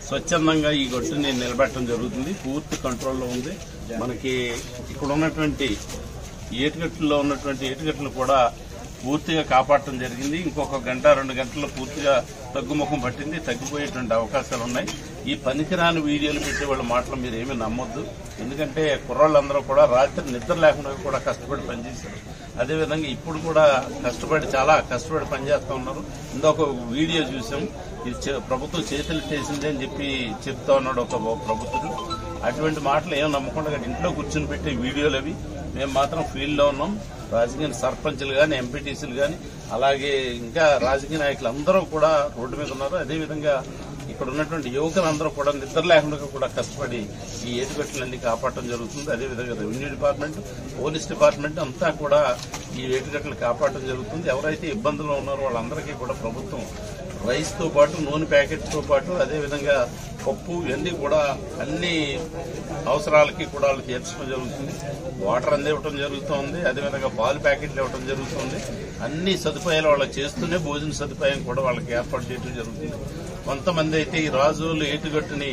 స్వచ్ఛందంగా ఈ గొట్టుని నిలబెట్టడం జరుగుతుంది పూర్తి కంట్రోల్లో ఉంది మనకి ఇక్కడ ఉన్నటువంటి ఏటుగట్టులో ఉన్నటువంటి ఏటుగట్లు కూడా పూర్తిగా కాపాడటం జరిగింది ఇంకొక గంట రెండు గంటల్లో పూర్తిగా తగ్గుముఖం పట్టింది తగ్గిపోయేటువంటి అవకాశాలు ఉన్నాయి ఈ పనికిరాని వీడియోలు పెట్టే వాళ్ళ మాటలు మీరు ఏమీ నమ్మొద్దు ఎందుకంటే కుర్రాళ్ళందరూ కూడా రాత్రి నిద్ర లేకుండా కూడా కష్టపడి పనిచేశారు అదేవిధంగా ఇప్పుడు కూడా కష్టపడి చాలా కష్టపడి పనిచేస్తూ ఉన్నారు ఇంకొక వీడియో చూసాం ఇది చే- ప్రభుత్వం చేతులు చేసింది అని చెప్పి చెప్తా ఉన్నాడు ఒక ప్రభుత్వుడు అటువంటి మాటలు ఏం నమ్మకుండా ఇంట్లో కూర్చుని పెట్టే వీడియోలు అవి మేము మాత్రం ఫీల్డ్ లో ఉన్నాం రాజకీయ సర్పంచ్లు కానీ ఎంపీటీసీలు కానీ అలాగే ఇంకా రాజకీయ నాయకులు అందరూ కూడా రోడ్డు మీద ఉన్నారు అదేవిధంగా ఇక్కడ ఉన్నటువంటి యువకులందరూ కూడా నిద్ర లేకుండా కూడా కష్టపడి ఈ ఏటుగట్లన్నీ కాపాడటం జరుగుతుంది అదేవిధంగా రెవెన్యూ డిపార్ట్మెంట్ పోలీస్ డిపార్ట్మెంట్ అంతా కూడా ఈ ఏటుగట్లను కాపాడటం జరుగుతుంది ఎవరైతే ఇబ్బందుల్లో ఉన్నారో వాళ్ళందరికీ కూడా ప్రభుత్వం రైస్ తో పాటు నూనె ప్యాకెట్ తో పాటు అదేవిధంగా పప్పు ఇవన్నీ కూడా అన్ని అవసరాలకి కూడా వాళ్ళు తీర్చడం జరుగుతుంది వాటర్ అందివ్వటం జరుగుతుంది అదేవిధంగా పాలు ప్యాకెట్లు ఇవ్వటం జరుగుతుంది అన్ని సదుపాయాలు వాళ్ళకి చేస్తూనే భోజన సదుపాయం కూడా వాళ్ళకి ఏర్పాటు చేయడం జరుగుతుంది కొంతమంది అయితే ఈ రాజులు ఏటుగట్టుని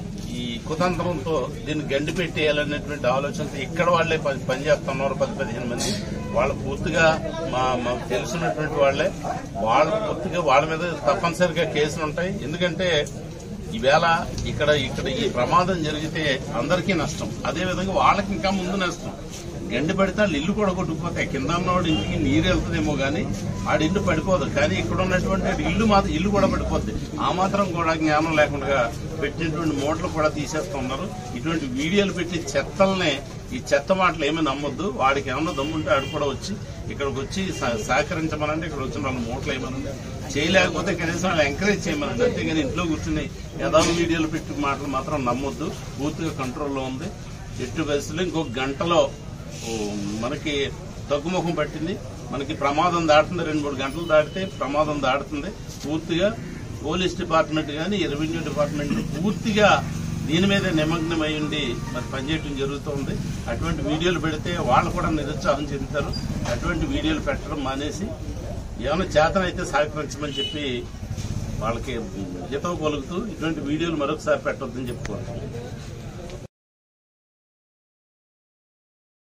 ఈ కుతంత్రంతో దీన్ని గండి పెట్టేయాలనేటువంటి ఆలోచనతో ఇక్కడ వాళ్లే పని పనిచేస్తున్నారు పది పదిహేను మంది వాళ్ళు పూర్తిగా మా మాకు తెలిసినటువంటి వాళ్లే వాళ్ళ పూర్తిగా వాళ్ళ మీద తప్పనిసరిగా కేసులు ఉంటాయి ఎందుకంటే ఈవేళ ఇక్కడ ఇక్కడ ఈ ప్రమాదం జరిగితే అందరికీ నష్టం అదే విధంగా వాళ్ళకి ఇంకా ముందు నష్టం గండి పడితే వాళ్ళు ఇల్లు కూడా కొట్టుకుపోతాయి కింద ఉన్నవాడు ఇంటికి నీరు వెళ్తుందేమో కానీ ఆడి ఇల్లు పడిపోదు కానీ ఇక్కడ ఉన్నటువంటి ఇల్లు మాత్రం ఇల్లు కూడా పడిపోద్ది ఆ మాత్రం కూడా జ్ఞానం లేకుండా పెట్టినటువంటి మోటార్లు కూడా తీసేస్తున్నారు ఇటువంటి వీడియోలు పెట్టి చెత్తల్ని ఈ చెత్త మాటలు ఏమీ నమ్మొద్దు వాడికి ఏమన్నా దమ్ముంటే ఆడు కూడా వచ్చి ఇక్కడికి వచ్చి సహ- సహకరించమనండి ఇక్కడ వచ్చిన వాళ్ళు మూటలు ఏమనండి చేయలేకపోతే కనీసం వాళ్ళు ఎంకరేజ్ చేయమనండి అంతేగాని ఇంట్లో కూర్చుని యథా వీడియోలు పెట్టి మాటలు మాత్రం నమ్మొద్దు పూర్తిగా కంట్రోల్లో ఉంది ఎట్టి పరిస్థితుల్లో ఇంకొక గంటలో ఓ, మనకి తగ్గుముఖం పట్టింది మనకి ప్రమాదం దాటుతుంది రెండు మూడు గంటలు దాటితే ప్రమాదం దాటుతుంది పూర్తిగా పోలీస్ డిపార్ట్మెంట్ కానీ రెవెన్యూ డిపార్ట్మెంట్ పూర్తిగా దీని మీద నిమగ్నమై ఉండి మరి పనిచేయడం జరుగుతుంది అటువంటి వీడియోలు పెడితే వాళ్ళు కూడా నిరుత్సాహం చెందుతారు అటువంటి వీడియోలు పెట్టడం మానేసి ఏమైనా చేతనైతే సహకరించమని చెప్పి వాళ్ళకి హితవు పలుకుతూ ఇటువంటి వీడియోలు మరొకసారి పెట్టొద్దని చెప్పుకోవాలి